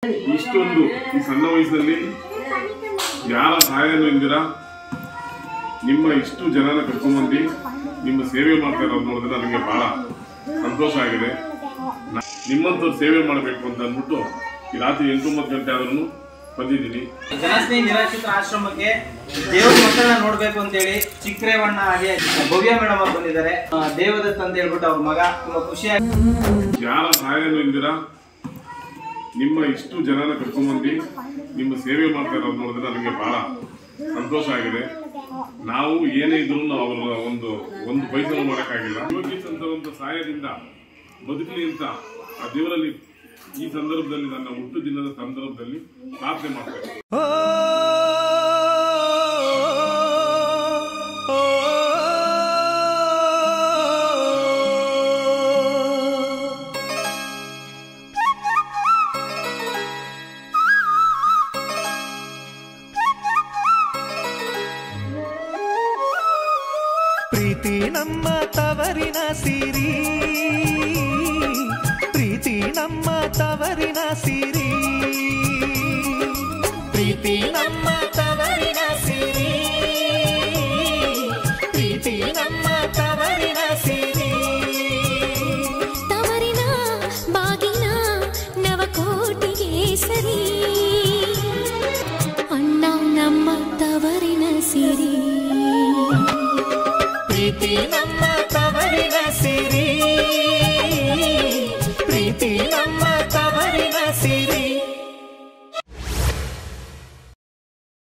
ಇಷ್ಟೊಂದು ಈ ಸಣ್ಣ ವಯಸ್ಸಿನಲ್ಲಿ ಯಾರ ಸಹಾಯನೂ ಇಂದಿರ ನಿಮ್ಮ ಇಷ್ಟು ಜನನ ಕರ್ಕೊಂಡ್ಬಂದು ನಿಮ್ಮ ಸೇವೆ ಮಾಡ್ತಾ ಇರೋದು ನೋಡಿದ್ರೆ ನನಗೆ ಬಹಳ ಸಂತೋಷ ಆಗಿದೆ ನ- ನಿಮ್ಮಂಥವ್ರು ಸೇವೆ ಮಾಡಬೇಕು ಅಂತ ಅಂದ್ಬಿಟ್ಟು ಈ ರಾತ್ರಿ ಎಂಟು ಒಂಬತ್ತು ಗಂಟೆ ಆದ್ರೂ ಬಂದಿದ್ದೀನಿ ಜನಸ್ನೇಹಿ ನಿರಾಶ್ರಿತ ಆಶ್ರಮಕ್ಕೆ ದೇವ್ರ ಮಕ್ಕಳನ್ನ ನೋಡ್ಬೇಕು ಅಂತೇಳಿ ಚಿಕ್ಕರೇವಣ್ಣ ಹಾಗೆ ಭವ್ಯ ಮೇಡಮ್ ಅವ್ರು ಬಂದಿದ್ದಾರೆ ಆ, ದೇವದತ್ ಅಂತ ಹೇಳ್ಬಿಟ್ಟು ಅವ್ರ ಮಗ ತುಂಬಾ ಖುಷಿಯಾಗಿ ಯಾರ ಸಹಾಯನೂ ಇಂದಿರ ನಿಮ್ಮ ಇಷ್ಟು ಜನನ ಕರ್ಕೊಂಡ್ಬಂದು ನಿಮ್ಮ ಸೇವೆ ಮಾಡ್ತಾ ಇರೋದು ನೋಡಿದ್ರೆ ನನಗೆ ಬಹಳ ಸಂತೋಷ ಆಗಿದೆ ನಾವು ಏನೇ ಇದ್ರೂ ನಾವು ಅವರ ಒಂದು ಒಂದು ಪೈಸಲು ಮಾಡೋಕ್ಕಾಗಿಲ್ಲ ಯೋಗೀಶ್ ಅಂತ ಸಹಾಯದಿಂದ ಬದುಕಲಿ ಅಂತ ಆ ದೇವರಲ್ಲಿ ಈ ಸಂದರ್ಭದಲ್ಲಿ ನನ್ನ ಹುಟ್ಟು ದಿನದ ಸಂದರ್ಭದಲ್ಲಿ ಪ್ರಾರ್ಥನೆ ಮಾಡ್ತೇನೆ ಪ್ರೀತಿ ನಮ್ಮ ತವರಿನ ಸಿರಿ ಪ್ರೀತಿ ನಮ್ಮ ತವರಿನ ಸಿರಿ ಪ್ರೀತಿ ನಮ್ಮ ತವರಿನ ಸಿರಿ ಪ್ರೀತಿ ನಮ್ಮ ತವರಿನ ಸಿರಿ ತವರಿನ ಬಾಗಿನ ನವಕೋಟಿಗೆ ಸರಿ ಅಣ್ಣ ನಮ್ಮ ತವರಿನ ಸಿರಿ ಪ್ರೀತಿ ನಮ್ಮ ತವರಿನ ಸಿರಿ ಪ್ರೀತಿ ನಮ್ಮ